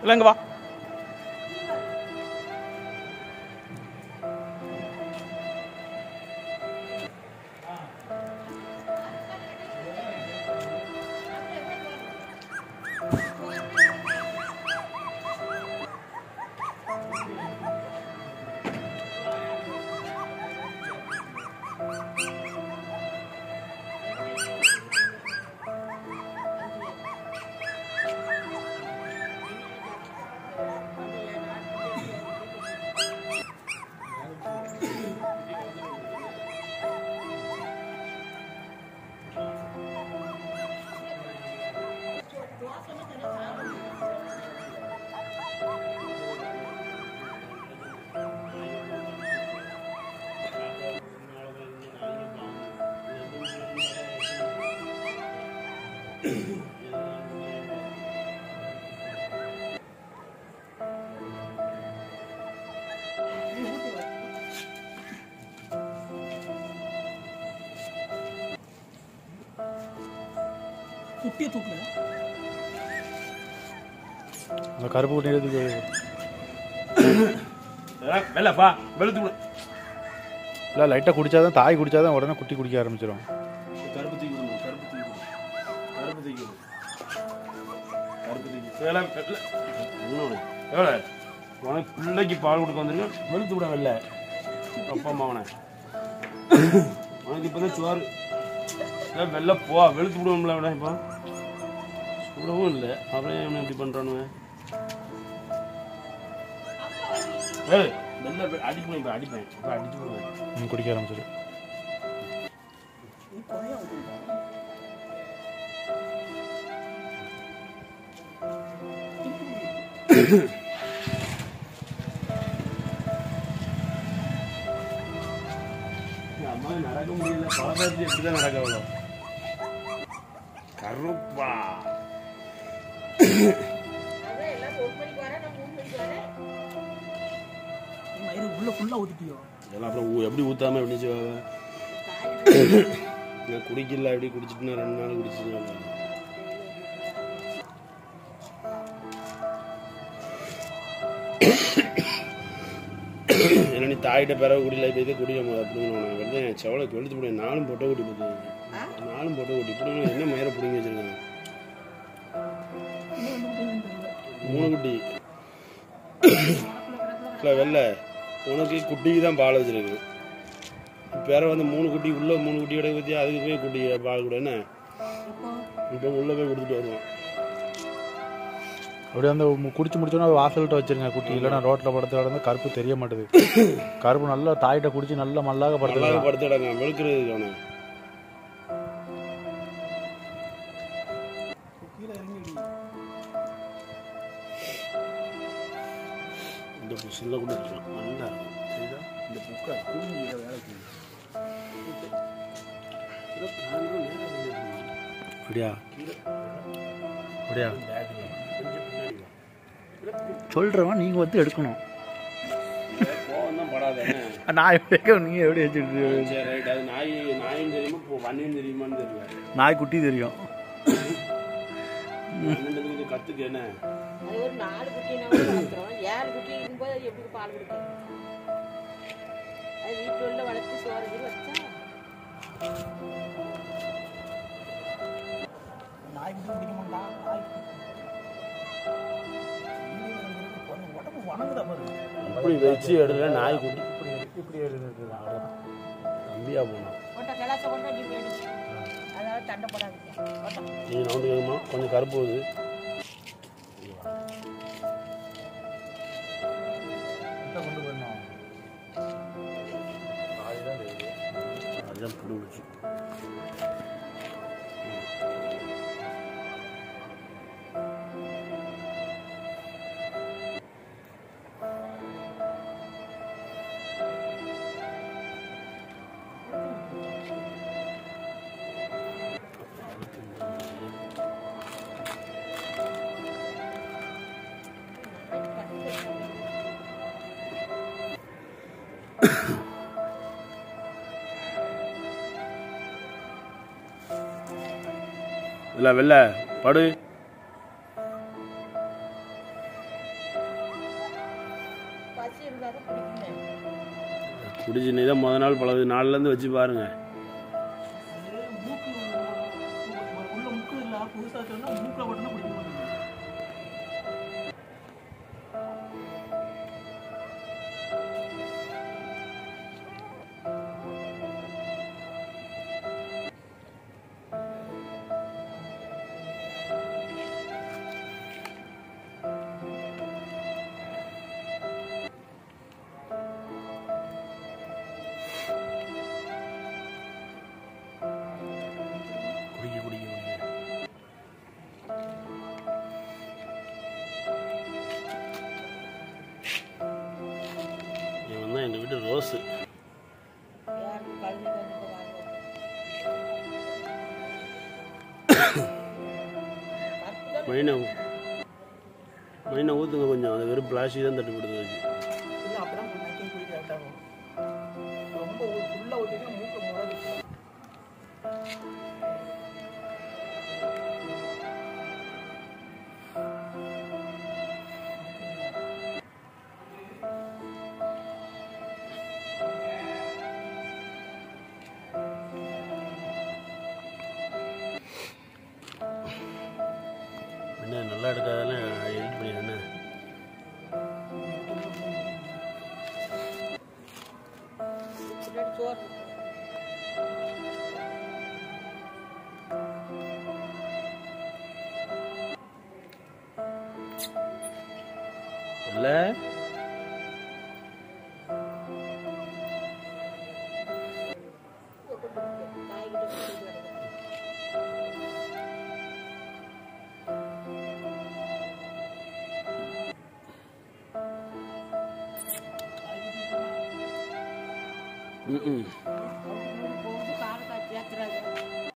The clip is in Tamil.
இல்லை இங்க வா குட்டியை தூக்குல அந்த கருப்பு குட்டி எடுத்து வெள்ளப்பா வெளுத்து விடு இல்லை லைட்டாக குடிச்சாதான் தாய் குடிச்சாதான் உடனே குட்டி குடிக்க ஆரம்பிச்சிடும் கருப்பு தூக்கி விடணும் கருப்பு தூக்கி விடணும் கருப்பு தூக்கி விடணும் கருப்பு தூக்கி வெள்ளை வெள்ளை இன்னொன்று எவ்வளோ உனக்கு பிள்ளைக்கு பால் கொடுக்க வந்திருக்க வெளுத்து விட வெள்ளை அப்பா அம்மா அவனை உனக்கு இப்போ தான் சுவார் ஏய், வெளில போ வெளுத்து விடுவோம்ல விட இப்போ விடவும் இல்லை அப்புறம் என்ன இப்படி பண்ணுறானுங்க ஏய் வெளில போய் அடிப்பேன் இப்போ அடிப்பேன் இப்போ அடிச்சு விடுவேன் ம், குடிக்க ஆரம்பிச்சிடும் நீ குறையா விட்டுருக்கா அம்மா நடக்க முடியல பழப்பாத்தி எப்படி தான் நடக்க அவ்வளோ கருப்பா மயிறு உள்ள ஃபுல்லா ஊத்திட்டியோ இதெல்லாம் அப்புறம் ஊ- எப்படி ஊத்தாம எப்படி செய்வாங்க நான் குடிக்கல எப்படி குடிச்சிட்டு நான் ரெண்டு நாள் குடிச்சிட்டு ஏன்னா நீ தாயிட்ட பிறகு குடியில இப்போ இதே குடிக்க முடியாது அப்படின்னு நான் வந்து என் செவலுக்கு வெளுத்து போடுவேன் நாலும் பொட்டை குட்டி பார்த்து நாலும் பொட்டை குட்டி இப்படி என்ன மயிரை பிடிங்கி வச்சிருக்காங்க மூணு குட்டி இல்லை வெள்ளை உனக்கு குட்டிக்கு தான் பால் வச்சிருக்கு பேர வந்து மூணு குட்டி உள்ள மூணு குட்டி கிடக்கு பற்றி அதுக்கு போய் குட்டி பால் கூட என்ன இப்போ உள்ள போய் கொடுத்துட்டு வருவான் அப்படியே அந்த மு- குடிச்சு முடிச்சோன்னா வாசல்கிட்ட வச்சிருங்க குட்டி இல்லைன்னா ரோட்டில் படுத்து கிடந்தா கருப்பு தெரிய மாட்டுது கருப்பு நல்லா தாயிட்ட குடிச்சு நல்லா மல்லாக நல்லா படுத்து படுத்துடாங்க வெளுக்கிறதுக்கு அவனை கீழே இறங்கி அடி. இந்த புஷில் கூட இருக்கலாம் நல்லா இருக்கும் சரிதா இந்த புக்கை குடிஞ்சு இதை வேலை செய்யும் இதோ காரணம் நேரா வந்து இருக்கு. அப்படியா அப்படியா பேக் கொஞ்சம் பின்னாடி வா. சொல்கிறவன் நீங்கள் வந்து எடுக்கணும் கோவம் தான் படாத என்ன நான் எப்படி நீங்கள் எப்படி வச்சுட்டு சரி ரைட் அது நாய் நாயும் தெரியுமா இப்போ வண்ணியும் தெரியுமான்னு தெரியல நாய் குட்டி தெரியும் அண்ணனுக்கு இது கத்துக்கு என்ன அது ஒரு நாலு குட்டி நம்ம வளர்க்குறோம் ஏழு குட்டி இருக்கும்போது அது எப்படி பால் கொடுக்கும் அது வீட்டில் உள்ள வளர்த்து சோறு கீறு வச்சா நாய் குட்டி குடிக்க மாட்டான் நாய் குட்டி. உடம்பு வணங்குதா பாரு இப்படி வச்சு எடுற நாய் குட்டி இப்படி இப்படி எடுத்துருக்காங்க தம்பியா போனா கொண்ட கிளாஸ கொண்டு அப்படி போயிடு அதாவது சண்டை போடாதீங்க கொண்டா. நீ நவுண்டு கேட்குமா கொஞ்சம் கருப்பு வருது கொண்டு போயிடணும் அதுதான் புடி விடுச்சு இல்லை வெளில படு இருந்தாலும் பிடிக்கல குடிச்சு நீ தான் முத நாள் பழகுது நாலுலேருந்து வச்சு பாருங்க அது மூக்கு உள்ள முக்கு இல்ல புதுசா சொன்னா மூக்குல மட்டும் பிடிக்க மாட்டேங்குது குடிக்க குடிக்க குடிக்க இவன் தான் எங்கள் வீட்டு ரோஸு யாருக்கு கழுதை கண்டிப்பாக வாங்க மைனா மைனா ஊற்றுங்க கொஞ்சம் அது வெறும் பிளாஸ்டிக் தான் தட்டி கொடுத்து வச்சு இல்ல அப்பதான் நக்கி குடிக்க கரெக்ட் ஆகும் ரொம்ப உள்ள ஊத்திட்டு மூக்கு முறாது என்ன நல்லா எடுக்காதெல்லாம் எடிட் பண்ணி என்ன பின்னாடி சோறு இருக்கு. இல்லை காய்கிட்ட கொடுத்துட்டு கிடக்கு. ம் ம் போகுது காலை காய்ச்சி ஏத்துறாங்க